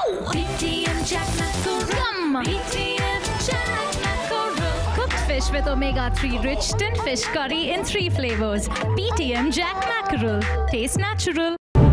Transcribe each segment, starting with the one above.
BTM Jack Mackerel. BTM Jack Mackerel. Cooked fish with omega-3 rich tin fish curry in three flavors. BTM Jack Mackerel. Taste natural.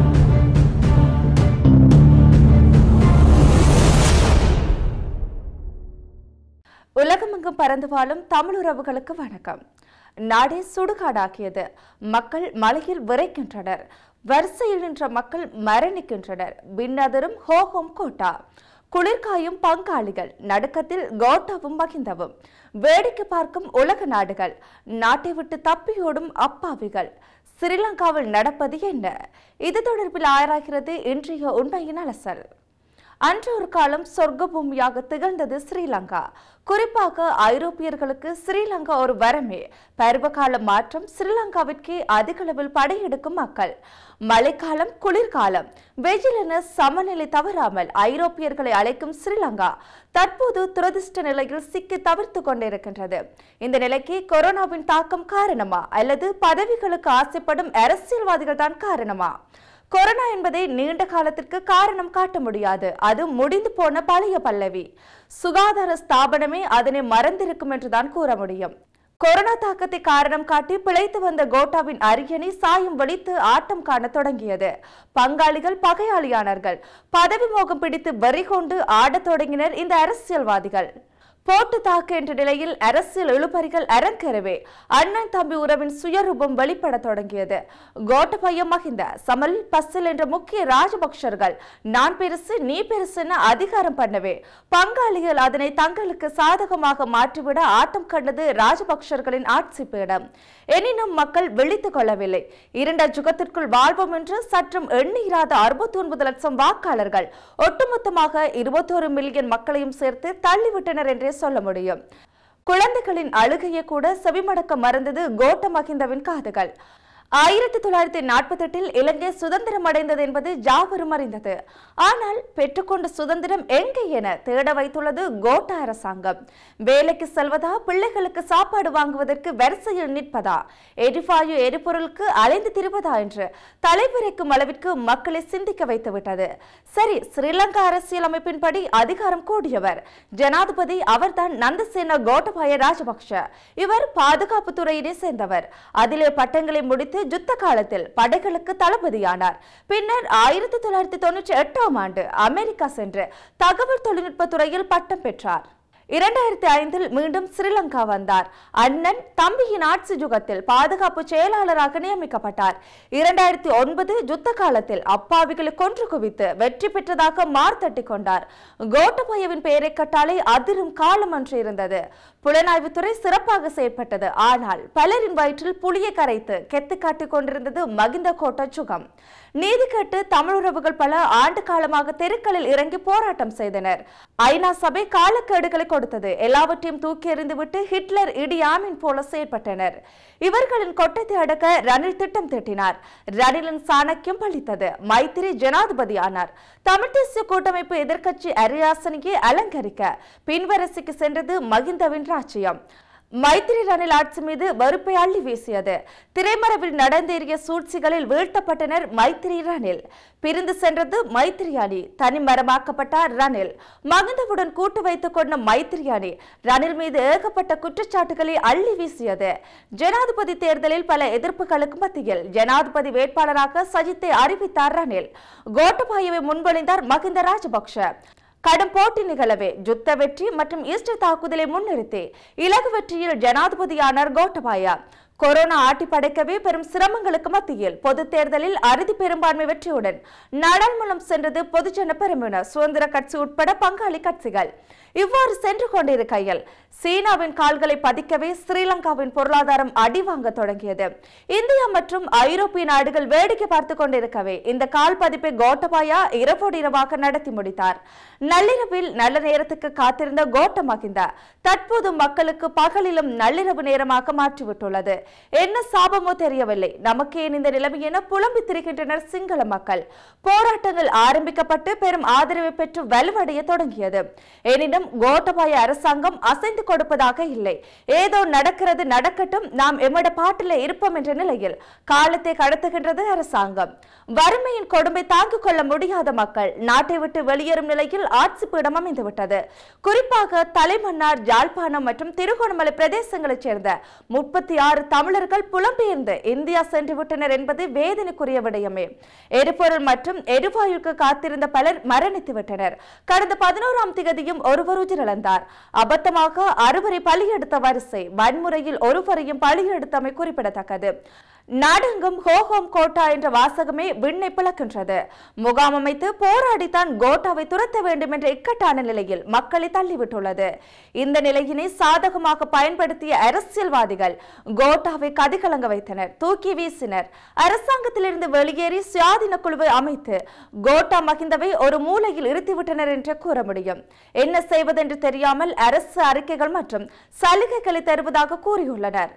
உலகமெங்கும் பறந்து வாழும் தமிழ் உறவுகளுக்கு வணக்கம் நாடே சுடுகாடாக்கியது மக்கள் மலையில் விரைக்கின்றனர் வரிசையில் நின்ற மக்கள் மரணிக்கின்றனர் பின்னதரும் ஹோஹோம் கோட்டா குளிர்காயும் பங்காளிகள் நடுக்கத்தில் கோட்டாவும் மகிந்தவும் வேடிக்கை பார்க்கும் உலக நாடுகள் நாட்டை விட்டு தப்பியோடும் அப்பாவிகள் ஸ்ரீலங்காவில் நடப்பது என்ன இது தொடர்பில் ஆராய்கிறது இன்றைய உண்மையின் அலசல் அன்று ஒரு காலம் சொர்க்க பூமியாக திகழ்ந்தது ஸ்ரீலங்கா குறிப்பாக ஐரோப்பியர்களுக்கு ஸ்ரீலங்கா ஒரு வரமே பருவகால மாற்றம் ஸ்ரீலங்காவிற்கே அதிக அளவில் படையெடுக்கும் மக்கள் மழைக்காலம் குளிர்காலம் வெயில் என சமநிலை தவறாமல் ஐரோப்பியர்களை அழைக்கும் ஸ்ரீலங்கா தற்போது துரதிர்ஷ்ட நிலையில் சிக்கி தவிர்த்து கொண்டிருக்கின்றது இந்த நிலைக்கு கொரோனாவின் தாக்கம் காரணமா அல்லது பதவிகளுக்கு ஆசைப்படும் அரசியல்வாதிகள் தான் காரணமா கொரோனா என்பதை நீண்ட காலத்திற்கு காரணம் காட்ட முடியாது அது முடிந்து போன பழைய பல்லவி சுகாதார ஸ்தாபனமே அதனை மறந்திருக்கும் என்றுதான் கூற முடியும் கொரோனா தாக்கத்தை காரணம் காட்டி பிழைத்து வந்த கோட்டாவின் அரியணை சாயம் வலித்து ஆட்டம் காண தொடங்கியது பங்காளிகள் பகையாளியானார்கள் பதவி மோகம் பிடித்து வெறி கொண்டு ஆடத் தொடங்கினர் இந்த அரசியல்வாதிகள் போட்டு தாக்கு என்ற நிலையில் அரசியல் இழுபறிகள் அரங்கேறவே அண்ணன் தம்பி உறவின் சுயரூபம் வெளிப்பட தொடங்கியது கோட்டபய மகிந்த சமல் பசில் என்ற முக்கிய ராஜபக்ஷர்கள் நான் பெருசு நீ பெருசு என அதிகாரம் பண்ணவே பங்காளிகள் அதனை தங்களுக்கு சாதகமாக மாற்றிவிட ஆட்டம் கண்டது ராஜபக்ஷர்களின் ஆட்சி பீடம் எனினும் மக்கள் விழித்துக் கொள்ளவில்லை இரண்ட ஜுகத்திற்குள் வாழ்வோம் என்று சற்றும் எண்ணிராத அறுபத்தி ஒன்பது லட்சம் வாக்காளர்கள் ஒட்டுமொத்தமாக இருபத்தோரு மில்லியன் மக்களையும் சேர்த்து தள்ளிவிட்டனர் என்றே சொல்ல முடியும் குழந்தைகளின் அழுகையை கூட செவிமடக்க மறந்தது கோட்ட மகிந்தவின் காதுகள் ஆயிரத்தி தொள்ளாயிரத்தி நாற்பத்தி எட்டில் இலங்கை சுதந்திரம் அடைந்தது என்பது யாவரும் அறிந்தது ஆனால் பெற்றுக்கொண்ட சுதந்திரம் எங்கே என தேட வைத்துள்ளது கோட்ட அரசாங்கம் வேலைக்கு செல்வதா பிள்ளைகளுக்கு சாப்பாடு வாங்குவதற்கு வரிசையில் நிற்பதா எரிவாயு எரிபொருளுக்கு அலைந்து திரிவதா என்று தலைவிரைக்கும் அளவிற்கு மக்களை சிந்திக்க வைத்துவிட்டது சரி ஸ்ரீலங்கா அரசியலமைப்பின்படி அதிகாரம் கூடியவர் ஜனாதிபதி அவர்தான் நந்தசேன கோட்டபாய ராஜபக்ஷ இவர் பாதுகாப்பு துறையினை சேர்ந்தவர் அதிலே பட்டங்களை முடித்து யுத்த காலத்தில் படைகளுக்கு தளபதியானார் பின்னர் ஆயிரத்தி தொள்ளாயிரத்தி தொண்ணூற்றி எட்டாம் ஆண்டு அமெரிக்கா சென்று தகவல் தொழில்நுட்ப துறையில் பட்டம் பெற்றார் இரண்டாயிரத்தி ஐந்தில் மீண்டும் ஸ்ரீலங்கா வந்தார் அண்ணன் தம்பியின் ஆட்சி யுகத்தில் பாதுகாப்பு செயலாளராக நியமிக்கப்பட்டார் இரண்டாயிரத்தி ஒன்பது யுத்த காலத்தில் அப்பாவிகளை கொன்று குவித்து வெற்றி பெற்றதாக மார்த்தட்டி கொண்டார் கோட்டபயவின் பெயரை கட்டாலே அதிரும் காலம் ஒன்று இருந்தது புலனாய்வுத்துறை சிறப்பாக செயற்பட்டது ஆனால் பலரின் வயிற்றில் புளியை கரைத்து கெத்து காட்டிக் கொண்டிருந்தது மகிந்த கோட்ட சுகம் நீதி கேட்டு தமிழுறவுகள் பல ஆண்டு காலமாக தெருக்களில் இறங்கி போராட்டம் செய்தனர் ஐநா சபை காலக்கேடுகளை கொடுத்தது எல்லாவற்றையும் தூக்கி எறிந்துவிட்டு ஹிட்லர் இடியாமின் போல செயற்பட்டனர் இவர்களின் கொட்டத்தை அடக்க ரணில் திட்டம் தீட்டினார் ரணிலின் சாணக்கியம் பழித்தது மைத்திரி ஜனாதிபதி ஆனார் தமிழ் தேசிய கூட்டமைப்பு எதிர்க்கட்சி அரியாசனையை அலங்கரிக்க பின்வரிசைக்கு சென்றது மகிந்தவின் ராஜ்யம் மைத்திரி ரணில் ஆட்சி மீது வெறுப்பை அள்ளி வீசியது திரைமறைவில் நடந்தேறிய சூழ்ச்சிகளில் வீழ்த்தப்பட்டனர் மைத்திரி ரணில் பிரிந்து சென்றது மைத்திரி அணி தனிமரமாக்கப்பட்டார் ரணில் மகிந்தவுடன் கூட்டு வைத்துக் கொண்ட மைத்திரி அணி ரணில் மீது ஏகப்பட்ட குற்றச்சாட்டுகளை அள்ளி வீசியது ஜனாதிபதி தேர்தலில் பல எதிர்ப்புகளுக்கு மத்தியில் ஜனாதிபதி வேட்பாளராக சஜித்தை அறிவித்தார் ரணில் கோட்டபாயவை முன்மொழிந்தார் மகிந்த ராஜபக்ஷ கடும் போட்டி நிகழவே யுத்த வெற்றி மற்றும் ஈஸ்டர் தாக்குதலை முன்னிறுத்தி இலகு வெற்றியில் ஜனாதிபதியானார் கோட்டபாயா கொரோனா ஆட்டி படைக்கவே பெரும் சிரமங்களுக்கு மத்தியில் பொது தேர்தலில் அறுதி பெரும்பான்மை வெற்றியுடன் நாடாளுமன்றம் சென்றது பொதுஜன பெருமின சுதந்திர கட்சி உட்பட பங்காளி கட்சிகள் இவ்வாறு சென்று கொண்டிருக்கையில் சீனாவின் கால்களை பதிக்கவே ஸ்ரீலங்காவின் பொருளாதாரம் அடி வாங்க தொடங்கியது இந்தியா மற்றும் ஐரோப்பிய நாடுகள் வேடிக்கை பார்த்து கொண்டிருக்கவே இந்த கால் பதிப்பை கோட்டபாயா இரவோடு இரவாக நடத்தி முடித்தார் நள்ளிரவில் நல்ல நேரத்துக்கு காத்திருந்த கோட்ட மகிந்த தற்போது மக்களுக்கு பகலிலும் நள்ளிரவு நேரமாக மாற்றிவிட்டுள்ளது என்ன சாபமோ தெரியவில்லை நமக்கு ஏன் இந்த நிலைமை என புலம்பி திரிகின்றனர் சிங்கள மக்கள் போராட்டங்கள் ஆரம்பிக்கப்பட்டு பெரும் ஆதரவை பெற்று வலுவடைய தொடங்கியது எனினும் கோட்டபாய அரசாங்கம் அசைந்து கொடுப்பதாக இல்லை ஏதோ நடக்கிறது நடக்கட்டும் நாம் எம்மட பாட்டில் இருப்போம் என்ற நிலையில் காலத்தை கடத்துகின்றது அரசாங்கம் வறுமையின் கொடுமை தாங்கிக் கொள்ள முடியாத மக்கள் நாட்டை விட்டு வெளியேறும் நிலையில் ஆட்சி பீடம் அமைந்துவிட்டது குறிப்பாக தலைமன்னார் யாழ்ப்பாணம் மற்றும் திருகோணமலை பிரதேசங்களைச் சேர்ந்த முப்பத்தி ஆறு தமிழர்கள் புலம்பெயர்ந்து இந்தியா சென்று விட்டனர் என்பது வேதனைக்குரிய விடயமே எரிபொருள் மற்றும் எரிவாயுக்கு காத்திருந்த பலர் மரணித்து விட்டனர் கடந்த பதினோராம் திகதியும் ஒருவர் உயிரிழந்தார் அபத்தமாக அறுவரை பலியெடுத்த வரிசை வன்முறையில் ஒருவரையும் பலியெடுத்தமை குறிப்பிடத்தக்கது நாடெங்கும் ஹோஹோம் கோட்டா என்ற வாசகமே விண்ணை பிளக்கின்றது முகாம் அமைத்து போராடித்தான் கோட்டாவை துரத்த வேண்டும் என்ற இக்கட்டான நிலையில் மக்களை தள்ளிவிட்டுள்ளது இந்த நிலையினை சாதகமாக பயன்படுத்திய அரசியல்வாதிகள் கோட்டாவை கதிகலங்க வைத்தனர் தூக்கி வீசினர் அரசாங்கத்திலிருந்து வெளியேறி சுயாதீன குழுவை அமைத்து கோட்டா மகிந்தவை ஒரு மூலையில் இருத்திவிட்டனர் என்று கூற முடியும் என்ன செய்வதென்று தெரியாமல் அரசு அறிக்கைகள் மற்றும் சலுகைகளை தருவதாக கூறியுள்ளனர்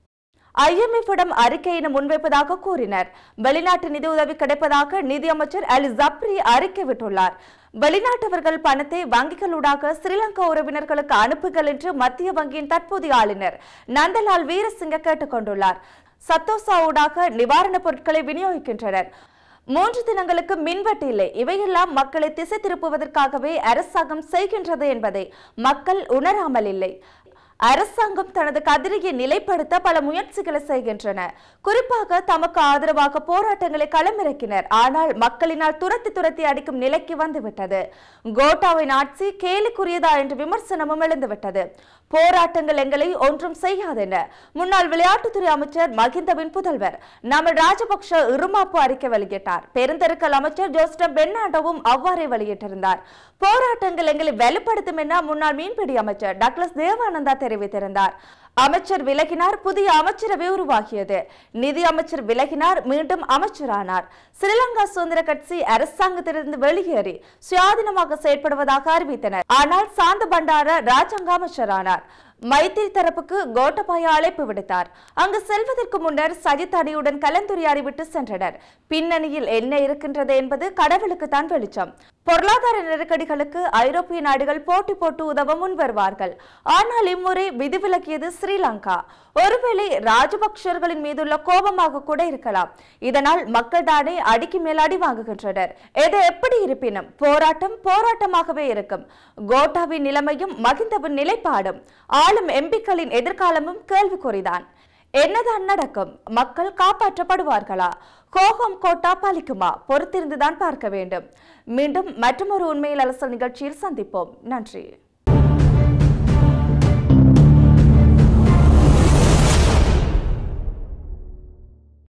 ஐஎம்எஃபிடம் அறிக்கையினை முன்வைப்பதாக கூறினர் வெளிநாட்டு நிதி உதவி கிடைப்பதாக நிதியமைச்சர் அலி ஜப்ரி அறிக்கை விட்டுள்ளார் வெளிநாட்டவர்கள் பணத்தை வங்கிகளூடாக ஸ்ரீலங்கா உறவினர்களுக்கு அனுப்புகள் என்று மத்திய வங்கியின் தற்போதைய ஆளுநர் நந்தலால் வீரசிங்க கேட்டுக் கொண்டுள்ளார் சத்தோசா ஊடாக நிவாரணப் பொருட்களை விநியோகிக்கின்றனர் மூன்று தினங்களுக்கு மின்வெட்டு இல்லை இவையெல்லாம் மக்களை திசை திருப்புவதற்காகவே அரசாங்கம் செய்கின்றது என்பதை மக்கள் உணராமல் இல்லை அரசாங்கம் தனது கதிரையை நிலைப்படுத்த பல முயற்சிகளை செய்கின்றன குறிப்பாக தமக்கு ஆதரவாக போராட்டங்களை களமிறக்கினர் ஆனால் மக்களினால் துரத்தி துரத்தி அடிக்கும் நிலைக்கு வந்துவிட்டது கோட்டாவின் ஆட்சி கேலிக்குரியதா என்ற விமர்சனமும் எழுந்துவிட்டது போராட்டங்கள் எங்களை ஒன்றும் செய்யாதென முன்னாள் விளையாட்டுத்துறை அமைச்சர் மகிந்தவின் புதல்வர் நம ராஜபக்ஷ இருமாப்பு அறிக்கை வெளியிட்டார் பெருந்தெருக்கல் அமைச்சர் ஜோஸ்டம் பெர்னாண்டோவும் அவ்வாறே வெளியிட்டிருந்தார் போராட்டங்கள் எங்களை வலுப்படுத்தும் என முன்னாள் மீன்பிடி அமைச்சர் டக்ளஸ் தேவானந்தா தெரிவித்திருந்தார் அமைச்சர் விலகினார் புதிய அமைச்சரவை உருவாகியது நிதி அமைச்சர் விலகினார் மீண்டும் அமைச்சரானார் ஸ்ரீலங்கா சுதந்திர கட்சி அரசாங்கத்திலிருந்து வெளியேறி சுயாதீனமாக செயற்படுவதாக அறிவித்தனர் ஆனால் சாந்த பண்டார ராஜாங்க அமைச்சரானார் மைத்திரி தரப்புக்கு கோட்டபாய அழைப்பு விடுத்தார் அங்கு செல்வதற்கு முன்னர் சஜித் அணியுடன் கலந்துரையாடிவிட்டு சென்றனர் பின்னணியில் என்ன இருக்கின்றது என்பது கடவுளுக்கு தான் வெளிச்சம் பொருளாதார நெருக்கடிகளுக்கு ஐரோப்பிய நாடுகள் போட்டி போட்டு உதவ முன்வருவார்கள் ஆனால் இம்முறை விதிவிலக்கியது ஸ்ரீலங்கா ஒருவேளை ராஜபக்சர்களின் மீதுள்ள கோபமாக கூட இருக்கலாம் இதனால் மக்கள் தானே அடிக்கு மேல் அடி வாங்குகின்றனர் எது எப்படி இருப்பினும் போராட்டம் போராட்டமாகவே இருக்கும் கோட்டாவின் நிலைமையும் மகிந்தவின் நிலைப்பாடும் ஆளும் எம்பிக்களின் எதிர்காலமும் கேள்விக்குறிதான் என்னதான் நடக்கும் மக்கள் காப்பாற்றப்படுவார்களா கோகம் கோட்டா பலிக்குமா பொறுத்திருந்துதான் பார்க்க வேண்டும் மீண்டும் மற்றொரு உண்மையில் அலசல் நிகழ்ச்சியில் சந்திப்போம் நன்றி